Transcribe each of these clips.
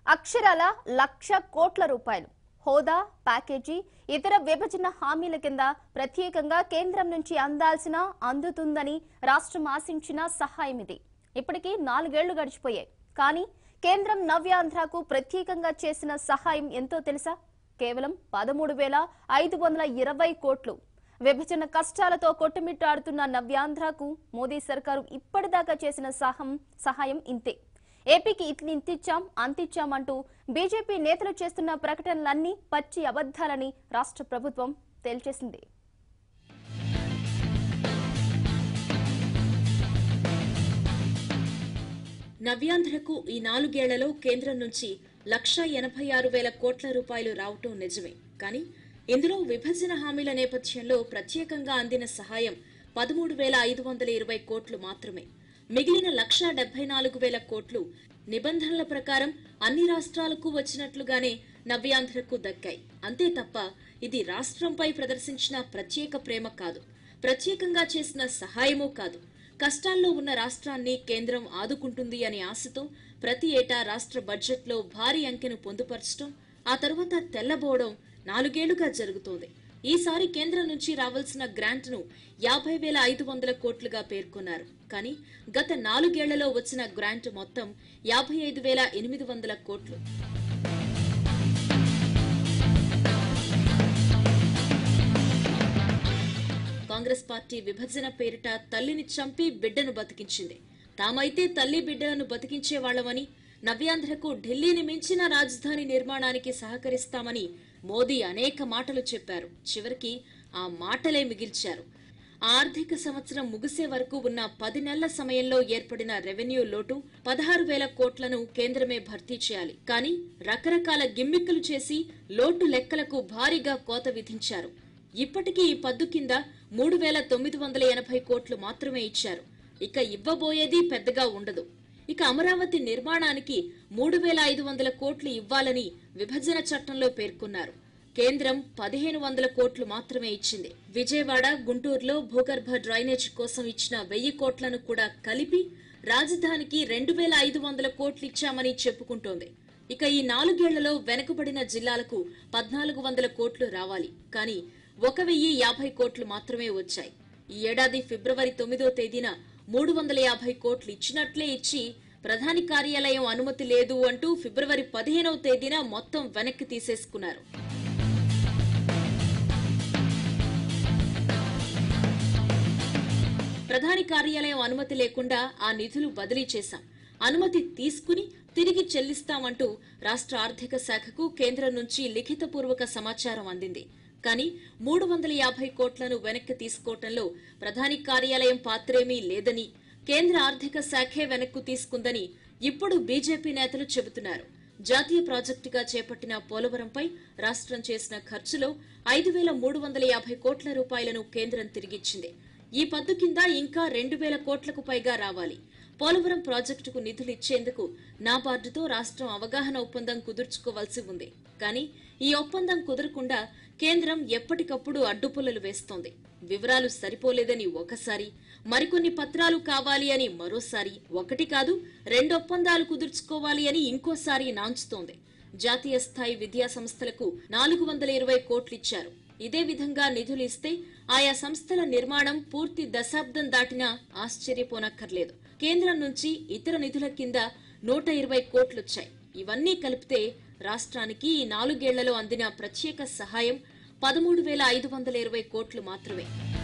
అక్షరాల లక్ష కోట్ల రూపాయలు హోదా ప్యాకేజీ ఇతర విభజన హామీల కింద ప్రత్యేకంగా కేంద్రం నుంచి అందాల్సిన అందుతుందని రాష్ట్రం ఆశించిన సహాయం ఇది ఇప్పటికీ నాలుగేళ్లు గడిచిపోయాయి కానీ కేంద్రం నవ్యాంధ్రకు ప్రత్యేకంగా చేసిన సహాయం ఎంతో తెలుసా కేవలం పదమూడు వేల ఐదు వందల ఇరవై కోట్లు విభజన కష్టాలతో కొట్టుమిట్టాడుతున్న నవ్యాంధ్రకు మోదీ సర్కారు ఇప్పటిదాకా చేసిన సహం సహాయం ఇంతే ఏపీకి ఇట్లా ఇంతిచ్చాం అంతిచ్చాం అంటూ బీజేపీ నేతలు చేస్తున్న ప్రకటనలన్నీ పచ్చి అబద్ధాలని రాష్ట్ర ప్రభుత్వం తేల్చేసింది నవ్యాంధ్రకు ఈ నాలుగేళ్లలో కేంద్రం నుంచి లక్షా ఎనభై ఆరు వేల కోట్ల రూపాయలు రావటం నిజమే కానీ ఇందులో విభజన హామీల నేపథ్యంలో ప్రత్యేకంగా అందిన సహాయం పదమూడు వేల ఐదు వందల ఇరవై కోట్లు మాత్రమే మిగిలిన లక్షా డెబ్బై నాలుగు వేల కోట్లు నిబంధనల ప్రకారం అన్ని రాష్ట్రాలకు వచ్చినట్లుగానే నవ్యాంధ్రకు దక్కాయి అంతే తప్ప ఇది రాష్ట్రంపై ప్రదర్శించిన ప్రత్యేక ప్రేమ కాదు ప్రత్యేకంగా చేసిన సహాయమూ కాదు కష్టాల్లో ఉన్న రాష్ట్రాన్ని కేంద్రం ఆదుకుంటుంది అనే ఆశతో ప్రతి ఏటా రాష్ట్ర బడ్జెట్లో భారీ అంకెను పొందుపరచడం ఆ తర్వాత తెల్లబోవడం నాలుగేళ్లుగా జరుగుతోంది ఈసారి కేంద్రం నుంచి రావాల్సిన గ్రాంట్ను యాభై వేల ఐదు వందల కోట్లుగా పేర్కొన్నారు కానీ గత నాలుగేళ్లలో వచ్చిన గ్రాంట్ మొత్తం యాభై ఐదు వేల ఎనిమిది వందల కోట్లు కాంగ్రెస్ పార్టీ విభజన పేరిట తల్లిని చంపి బిడ్డను బతికించింది తామైతే తల్లి బిడ్డలను బతికించే వాళ్ళమని నవ్యాంధ్రకు ఢిల్లీని మించిన రాజధాని నిర్మాణానికి సహకరిస్తామని మోదీ అనేక మాటలు చెప్పారు చివరికి ఆ మాటలే మిగిల్చారు ఆ ఆర్థిక సంవత్సరం ముగిసే వరకు ఉన్న పది నెలల సమయంలో ఏర్పడిన రెవెన్యూ లోటు పదహారు వేల కోట్లను కేంద్రమే భర్తీ చేయాలి కానీ రకరకాల గిమ్మిక్కులు చేసి లోటు లెక్కలకు భారీగా కోత విధించారు ఇప్పటికీ ఈ పద్దు కింద మూడు వేల తొమ్మిది వందల ఎనభై కోట్లు మాత్రమే ఇచ్చారు ఇక ఇవ్వబోయేది పెద్దగా ఉండదు ఇక అమరావతి నిర్మాణానికి మూడు వేల ఐదు వందల కోట్లు ఇవ్వాలని విభజన చట్టంలో పేర్కొన్నారు కేంద్రం పదిహేను వందల కోట్లు మాత్రమే ఇచ్చింది విజయవాడ గుంటూరులో భూగర్భ డ్రైనేజ్ కోసం ఇచ్చిన వెయ్యి కోట్లను కూడా కలిపి రాజధానికి రెండు వేల ఐదు వందల కోట్లు ఇచ్చామని చెప్పుకుంటోంది ఇక ఈ నాలుగేళ్లలో వెనుకబడిన జిల్లాలకు పద్నాలుగు వందల కోట్లు రావాలి కానీ ఒక వెయ్యి యాభై కోట్లు మాత్రమే వచ్చాయి ఈ ఏడాది ఫిబ్రవరి తొమ్మిదో తేదీన మూడు వందల యాభై కోట్లు ఇచ్చినట్లే ఇచ్చి ప్రధాని కార్యాలయం అనుమతి లేదు అంటూ ఫిబ్రవరి పదిహేనవ తేదీన మొత్తం వెనక్కి తీసేసుకున్నారు ప్రధాని కార్యాలయం అనుమతి లేకుండా ఆ నిధులు బదిలీ చేశాం అనుమతి తీసుకుని తిరిగి చెల్లిస్తామంటూ రాష్ట్ర ఆర్థిక శాఖకు కేంద్రం నుంచి లిఖితపూర్వక సమాచారం అందింది కానీ మూడు వందల యాభై కోట్లను వెనక్కి తీసుకోవటంలో ప్రధాని కార్యాలయం పాత్రేమీ లేదని కేంద్ర ఆర్థిక శాఖే వెనక్కు తీసుకుందని ఇప్పుడు బీజేపీ నేతలు చెబుతున్నారు జాతీయ ప్రాజెక్టుగా చేపట్టిన పోలవరంపై రాష్ట్రం చేసిన ఖర్చులో ఐదు వేల మూడు వందల యాభై కోట్ల రూపాయలను కేంద్రం తిరిగిచ్చింది ఈ పద్దు కింద ఇంకా రెండు వేల కోట్లకు పైగా రావాలి పోలవరం ప్రాజెక్టుకు నిధులు ఇచ్చేందుకు నాబార్డుతో రాష్ట్రం అవగాహన ఒప్పందం కుదుర్చుకోవాల్సి ఉంది కానీ ఈ ఒప్పందం కుదరకుండా కేంద్రం ఎప్పటికప్పుడు అడ్డుపుల్లలు వేస్తోంది వివరాలు సరిపోలేదని ఒకసారి మరికొన్ని పత్రాలు కావాలి అని మరోసారి ఒకటి కాదు రెండు ఒప్పందాలు కుదుర్చుకోవాలి అని ఇంకోసారి నాంచుతోంది జాతీయ స్థాయి విద్యా సంస్థలకు నాలుగు వందల ఇరవై కోట్లు ఇచ్చారు ఇదే విధంగా నిధులు ఇస్తే ఆయా సంస్థల నిర్మాణం పూర్తి దశాబ్దం దాటినా ఆశ్చర్యపోనక్కర్లేదు కేంద్రం నుంచి ఇతర నిధుల కింద నూట ఇరవై కోట్లొచ్చాయి ఇవన్నీ కలిపితే రాష్ట్రానికి ఈ నాలుగేళ్లలో అందిన ప్రత్యేక సహాయం పదమూడు వేల ఐదు వందల ఇరవై కోట్లు మాత్రమే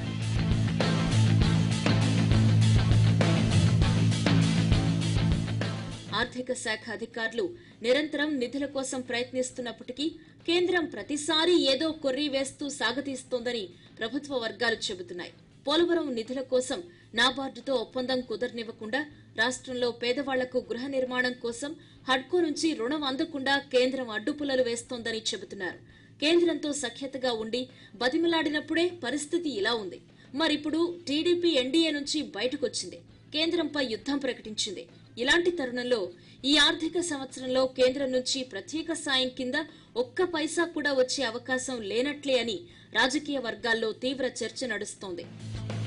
ఆర్థిక శాఖ అధికారులు నిరంతరం నిధుల కోసం ప్రయత్నిస్తున్నప్పటికీ కేంద్రం ప్రతిసారి ఏదో కొర్రీ వేస్తూ సాగతీస్తోందని ప్రభుత్వ వర్గాలు చెబుతున్నాయి పోలవరం నిధుల కోసం నాబార్డుతో ఒప్పందం కుదరనివ్వకుండా రాష్ట్రంలో పేదవాళ్లకు గృహ నిర్మాణం కోసం హడ్కో నుంచి రుణం అందకుండా కేంద్రం అడ్డుపుల్లలు వేస్తోందని చెబుతున్నారు కేంద్రంతో సఖ్యతగా ఉండి బతిమిలాడినప్పుడే పరిస్థితి ఇలా ఉంది మరిప్పుడు టీడీపీ ఎన్డీఏ నుంచి బయటకొచ్చింది కేంద్రంపై యుద్ధం ప్రకటించింది ఇలాంటి తరుణంలో ఈ ఆర్థిక సంవత్సరంలో కేంద్రం నుంచి ప్రత్యేక సాయం కింద ఒక్క పైసా కూడా వచ్చే అవకాశం లేనట్లే అని రాజకీయ వర్గాల్లో తీవ్ర చర్చ నడుస్తోంది